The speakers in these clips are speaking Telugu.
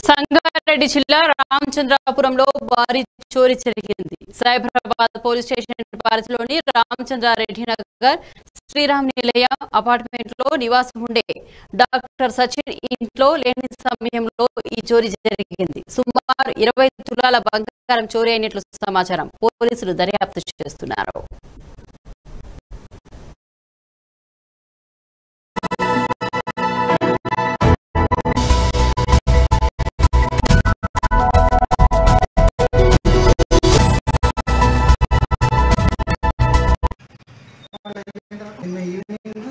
సంగారెడ్డి జిల్లా రామచంద్రాపురంలో భారీ చోరీ జరిగింది సైబరాబాద్ పోలీస్ స్టేషన్ పరిధిలోని రామచంద్రారెడ్డి నగర్ శ్రీరామ్ నిలయ అపార్ట్మెంట్ లో నివాసం ఉండే డాక్టర్ సచిన్ ఇంట్లో లేని సమయంలో ఈ చోరీ జరిగింది సుమారు ఇరవై తులాల బంగారం చోరీ అయినట్లు సమాచారం పోలీసులు దర్యాప్తు చేస్తున్నారు నిన్న ఈవినింగ్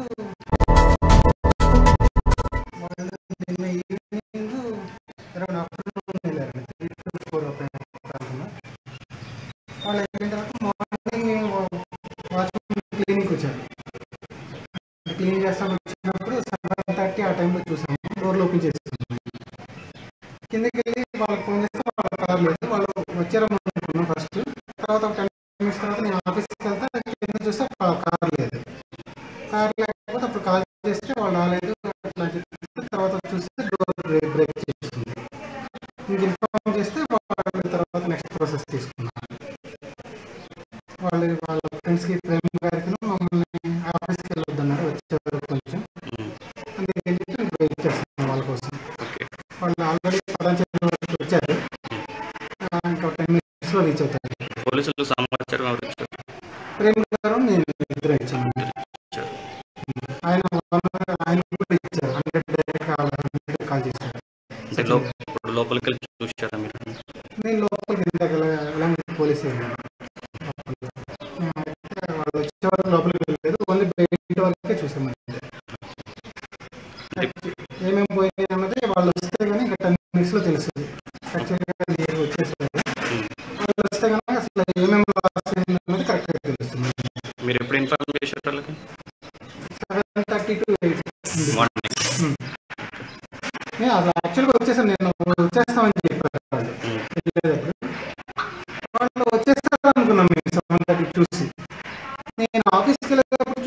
వాళ్ళు నిన్న ఈవినింగ్ అరౌండ్ ఆఫ్టర్నూన్ వెళ్ళారు త్రీ టు ఫోర్ ప్రాంతంలో వాళ్ళు అయిపోయిన తర్వాత మార్నింగ్ వాచ్మెన్ క్లీనింగ్కి వచ్చారు క్లీన్ చేస్తాం వచ్చినప్పుడు సెవెన్ థర్టీ ఆ టైంలో చూసాము డోర్లు ఓపెన్ చేస్తున్నాం కిందకి వెళ్ళి వాళ్ళకి ఫోన్ చేస్తే వాళ్ళ కార్ లేదు వాళ్ళు వచ్చారని అనుకున్నాం ఫస్ట్ తర్వాత ఒక టెన్ మినిట్స్ తర్వాత నేను ఆఫీస్కి వెళ్తే కింద చూస్తే ఆ కార్ లేదు కార్ లేకపోతే అప్పుడు కాల్ చేస్తే వాళ్ళు రాలేదు అట్లా చెప్పి తర్వాత చూస్తే డోర్ బ్రేక్ బ్రేక్ చేస్తుంది ఇంక ఇన్ఫార్మ్ చేస్తే వాళ్ళు తర్వాత నెక్స్ట్ ప్రాసెస్ తీసుకున్నారు వాళ్ళు వాళ్ళ ఫ్రెండ్స్కి ప్రేమ్ గారికి మమ్మల్ని ఆఫీస్కి వెళ్ళొద్దన్నారు వచ్చేవారు కొంచెం అందుకని చెప్పి ఇంక వెయిట్ చేస్తున్నాం వాళ్ళ కోసం వాళ్ళు ఆల్రెడీ పదంచెల వరకు వచ్చారు ఆ, ఇంకా టెన్ మినిట్స్లో రీచ్ అవుతారు పోలీసులు సమాచారం ఎవరు ఇచ్చారు? ప్రేమ్ గారు నేను ఇద్దరు ఇచ్చాను ఇచ్చారు. ఆయన వన్ ఆయన కూడా ఇచ్చారు హండ్రెడ్ డైరెక్ట్ హండ్రెడ్ కాల్ చేశారు అంటే లో- ఇప్పుడు లోపలికి వెళ్ళి చూసారా మీరు నేను లోపలికి ఇందాక ఎలాంటి పోలీస్ వెళ్ళాను వాళ్ళు వచ్చే వరకు లోపలికి వెళ్ళలేదు ఓన్లీ బయట వరకే చూసాము ఏమేమి పోయినాయి అన్నది వాళ్ళు వస్తే కానీ ఇంకా టెన్ మినిట్స్లో తెలుస్తుంది యాక్చువల్గా మీరు వచ్చేసారు వాళ్ళు వస్తే కనుక అసలు ఏమేమి లాస్ అయింది అన్నది కరెక్ట్గా తెలుస్తుంది మీరు ఎప్పుడు ఇన్ఫార్మ్ చేశారు వాళ్ళకి seven thirty to eight morning నేను అసలు యాక్చువల్గా వచ్చేసాను నేను వచ్చేస్తామని చెప్పారు వాళ్ళు వెళ్ళేటప్పుడు వాళ్ళు వచ్చేస్తారు అనుకున్నాం మేము సెవెన్ థర్టీ చూసి నేను ఆఫీస్కి వెళ్ళేటప్పుడు